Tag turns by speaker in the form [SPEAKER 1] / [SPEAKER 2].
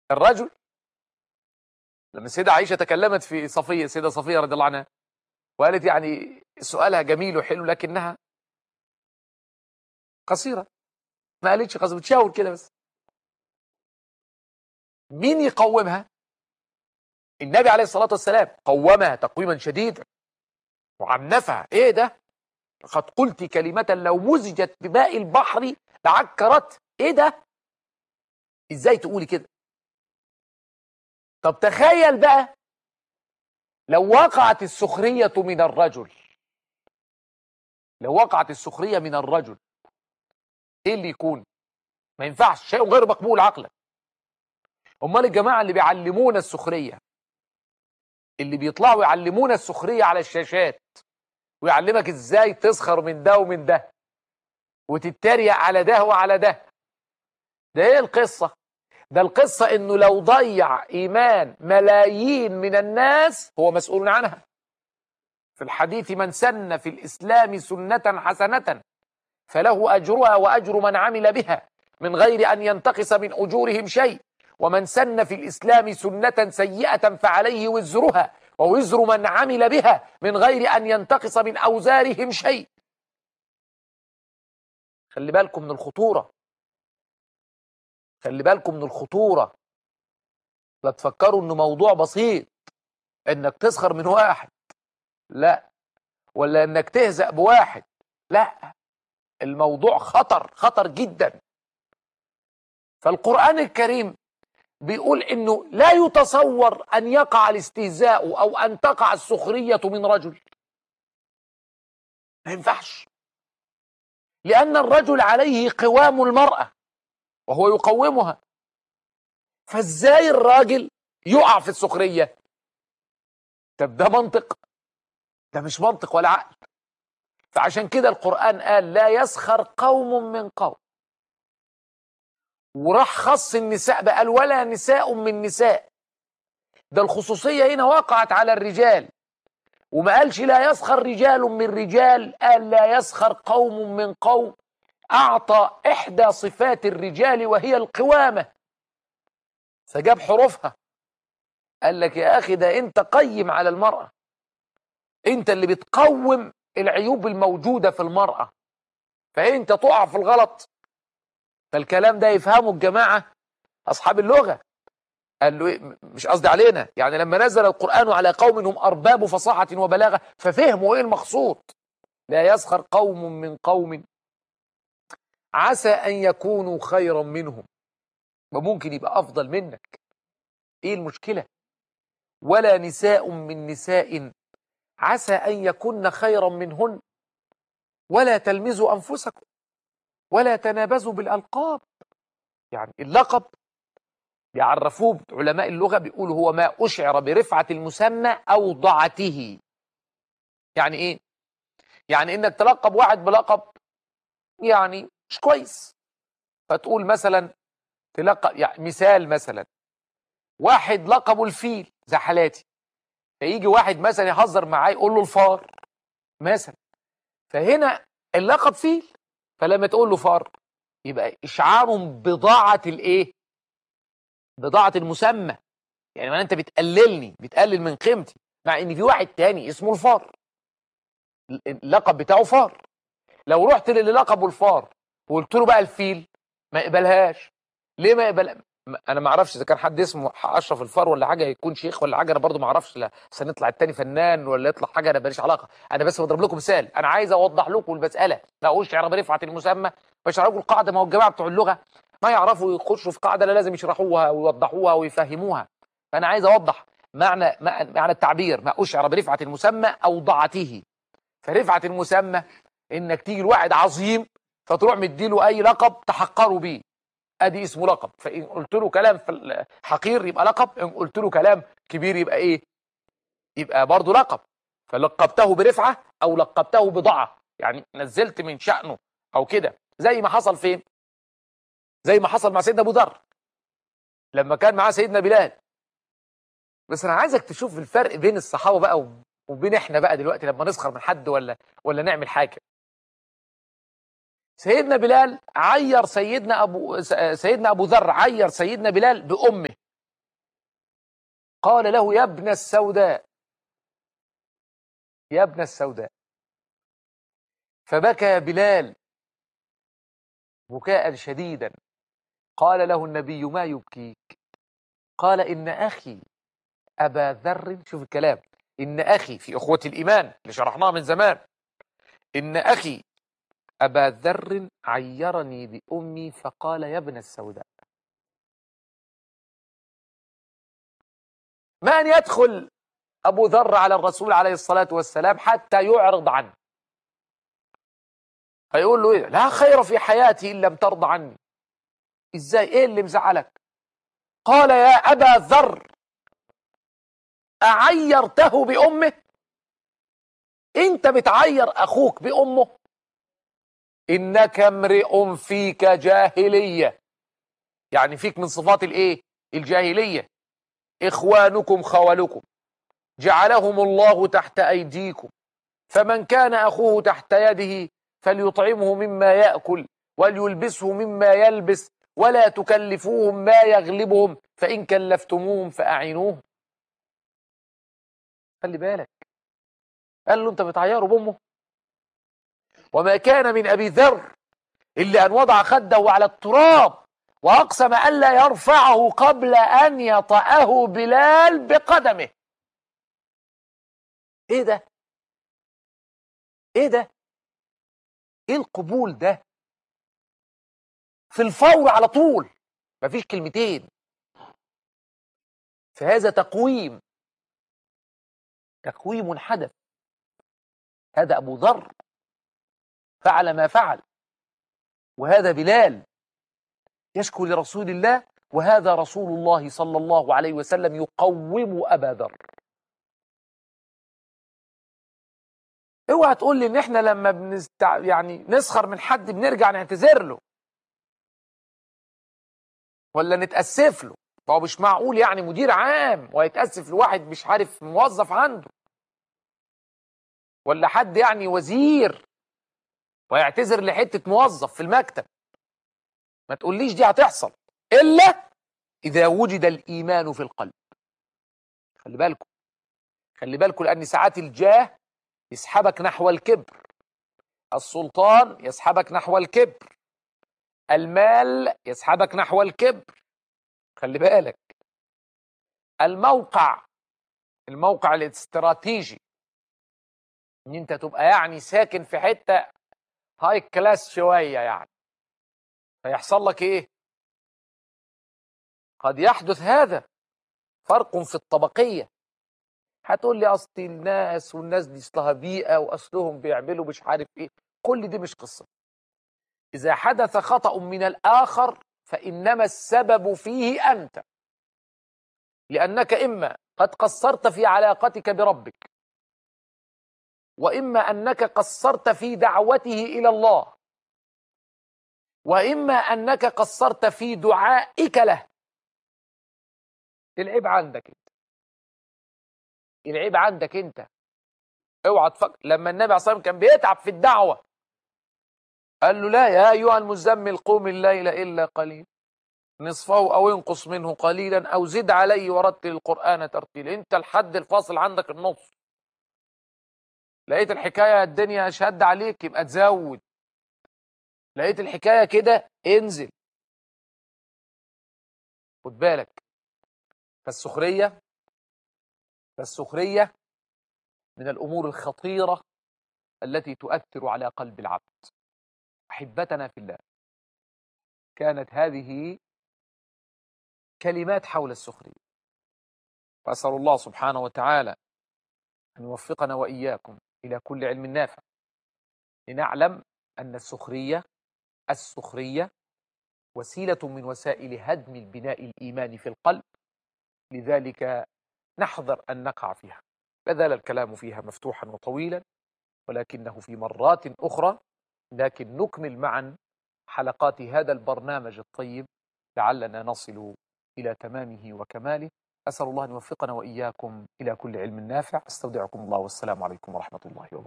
[SPEAKER 1] الرجل لما السيدة عائشة تكلمت في صفية السيدة صفية رضي الله عنها وقالت يعني سؤالها جميل وحلو لكنها قصيرة ما قالتش قصيرة بتشاور كده بس مين يقومها النبي عليه الصلاة والسلام قومها تقويما شديدا وعنفها ايه ده قد قلت كلمة لو مزجت بماء البحر لعكرت ايه ده ازاي تقولي كده طب تخيل بقى لو وقعت السخرية من الرجل لو وقعت السخرية من الرجل ايه اللي يكون ما ينفعش شيء غير مقبول عقلا امال الجماعة اللي بيعلمونا السخرية اللي بيطلعوا يعلمونا السخرية على الشاشات ويعلمك ازاي تسخر من ده ومن ده وتتريق على ده وعلى ده ده ايه القصة ده القصة انه لو ضيع ايمان ملايين من الناس هو مسؤول عنها في الحديث من سن في الاسلام سنة حسنة فله اجرها واجر من عمل بها من غير ان ينتقص من اجورهم شيء ومن سن في الاسلام سنة سيئة فعليه وزرها ووزر من عمل بها من غير ان ينتقص من اوزارهم شيء خلي بالكم من الخطورة خلي بالكم من الخطورة لا تفكروا انه موضوع بسيط انك تسخر من واحد لا ولا انك تهزأ بواحد لا الموضوع خطر خطر جدا فالقرآن الكريم بيقول انه لا يتصور ان يقع الاستهزاء او ان تقع السخرية من رجل ما ينفعش لأن الرجل عليه قوام المرأة وهو يقومها فازاي الراجل يقع في السخرية طب ده منطق ده مش منطق ولا عقل فعشان كده القرآن قال لا يسخر قوم من قوم وراح خص النساء بقى قال ولا نساء من نساء ده الخصوصية هنا وقعت على الرجال وما قالش لا يسخر رجال من رجال قال لا يسخر قوم من قوم أعطى إحدى صفات الرجال وهي القوامة فجاب حروفها قال لك يا أخي ده أنت قيم على المرأة أنت اللي بتقوم العيوب الموجودة في المرأة فأنت تقع في الغلط فالكلام ده يفهمه الجماعة أصحاب اللغة قال له إيه؟ مش قصدي علينا يعني لما نزل القرآن على قوم هم أرباب فصاحة وبلاغة ففهموا إيه المقصود لا يسخر قوم من قوم عسى أن يكونوا خيرا منهم وممكن يبقى أفضل منك إيه المشكلة ولا نساء من نساء عسى أن يكن خيرا منهن ولا تلمزوا أنفسكم ولا تنابزوا بالألقاب يعني اللقب بيعرفوه علماء اللغة بيقولوا هو ما أشعر برفعة المسمى أو ضعته يعني إيه؟ يعني إنك تلقب واحد بلقب يعني مش كويس فتقول مثلا تلقب يعني مثال مثلا واحد لقبه الفيل زي حالاتي فيجي واحد مثلا يهزر معاه يقول له الفار مثلا فهنا اللقب فيل فلما تقول له فار يبقى اشعار بضاعة الايه بضاعة المسمى يعني ما انت بتقللني بتقلل من قيمتي مع ان في واحد تاني اسمه الفار اللقب بتاعه فار لو رحت للي لقبه الفار وقلت له بقى الفيل ما يقبلهاش ليه ما يقبل انا ما اعرفش اذا كان حد اسمه اشرف الفار ولا حاجه يكون شيخ ولا حاجه انا برضو ما اعرفش لا سنطلع التاني فنان ولا يطلع حاجه انا ماليش علاقه انا بس بضرب لكم مثال انا عايز اوضح لكم المساله ما اقولش اعرب رفعه المسمى مش لكم القاعده ما هو الجماعه بتوع اللغه ما يعرفوا يخشوا في قاعده لا لازم يشرحوها ويوضحوها ويفهموها فانا عايز اوضح معنى معنى التعبير ما اشعر برفعه المسمى او ضعته فرفعه المسمى انك تيجي لواحد عظيم فتروح مديله اي لقب تحقره بيه ادي اسمه لقب فان قلت له كلام في حقير يبقى لقب ان قلت له كلام كبير يبقى ايه يبقى برضه لقب فلقبته برفعه او لقبته بضعه يعني نزلت من شأنه او كده زي ما حصل فين زي ما حصل مع سيدنا ابو ذر لما كان معاه سيدنا بلال بس انا عايزك تشوف الفرق بين الصحابه بقى وبين احنا بقى دلوقتي لما نسخر من حد ولا ولا نعمل حاجه سيدنا بلال عير سيدنا ابو سيدنا ابو ذر عير سيدنا بلال بامه قال له يا ابن السوداء يا ابن السوداء فبكى بلال بكاء شديدا قال له النبي ما يبكيك قال إن أخي أبا ذر شوف الكلام إن أخي في أخوة الإيمان اللي شرحناها من زمان إن أخي أبا ذر عيرني بأمي فقال يا ابن السوداء ما أن يدخل أبو ذر على الرسول عليه الصلاة والسلام حتى يعرض عنه فيقول له إيه؟ لا خير في حياتي إن لم ترضى عني إزاي إيه اللي مزعلك قال يا أبا ذر أعيرته بأمه أنت بتعير أخوك بأمه إنك امرئ فيك جاهلية يعني فيك من صفات الإيه الجاهلية إخوانكم خولكم جعلهم الله تحت أيديكم فمن كان أخوه تحت يده فليطعمه مما يأكل وليلبسه مما يلبس ولا تكلفوهم ما يغلبهم فإن كلفتموهم فأعينوهم خلي بالك قال له أنت بتعيره بأمه وما كان من أبي ذر إلا أن وضع خده على التراب وأقسم ألا يرفعه قبل أن يطأه بلال بقدمه إيه ده إيه ده إيه القبول ده في الفور على طول مفيش كلمتين فهذا تقويم تقويم حدث هذا أبو ذر فعل ما فعل وهذا بلال يشكو لرسول الله وهذا رسول الله صلى الله عليه وسلم يقوم أبا ذر اوعى تقول لي ان احنا لما بنستع... يعني نسخر من حد بنرجع نعتذر له ولا نتأسف له فهو مش معقول يعني مدير عام ويتأسف لواحد مش عارف موظف عنده ولا حد يعني وزير ويعتذر لحتة موظف في المكتب ما تقوليش دي هتحصل إلا إذا وجد الإيمان في القلب خلي بالكم خلي بالكم لأن ساعات الجاه يسحبك نحو الكبر السلطان يسحبك نحو الكبر المال يسحبك نحو الكبر خلي بالك الموقع الموقع الاستراتيجي ان انت تبقى يعني ساكن في حته هاي كلاس شويه يعني فيحصل لك ايه قد يحدث هذا فرق في الطبقيه هتقول لي اصل الناس والناس دي اصلها بيئه واصلهم بيعملوا مش عارف ايه كل دي مش قصه اذا حدث خطا من الاخر فانما السبب فيه انت لانك اما قد قصرت في علاقتك بربك واما انك قصرت في دعوته الى الله واما انك قصرت في دعائك له العيب عندك انت العيب عندك انت اوعى تفكر لما النبي عليه الصلاه والسلام كان بيتعب في الدعوه قال له لا يا ايها المزمل قوم الليل الا قليل نصفه او انقص منه قليلا او زد عليه ورتل القران ترتيلا انت الحد الفاصل عندك النص لقيت الحكايه الدنيا شد عليك يبقى تزود لقيت الحكايه كده انزل خد بالك فالسخريه فالسخريه من الامور الخطيره التي تؤثر على قلب العبد احبتنا في الله كانت هذه كلمات حول السخريه فاسال الله سبحانه وتعالى ان يوفقنا واياكم الى كل علم نافع لنعلم ان السخريه السخريه وسيله من وسائل هدم البناء الايماني في القلب لذلك نحذر ان نقع فيها لا زال الكلام فيها مفتوحا وطويلا ولكنه في مرات اخرى لكن نكمل معا حلقات هذا البرنامج الطيب لعلنا نصل الى تمامه وكماله اسال الله ان يوفقنا واياكم الى كل علم نافع استودعكم الله والسلام عليكم ورحمه الله وبركاته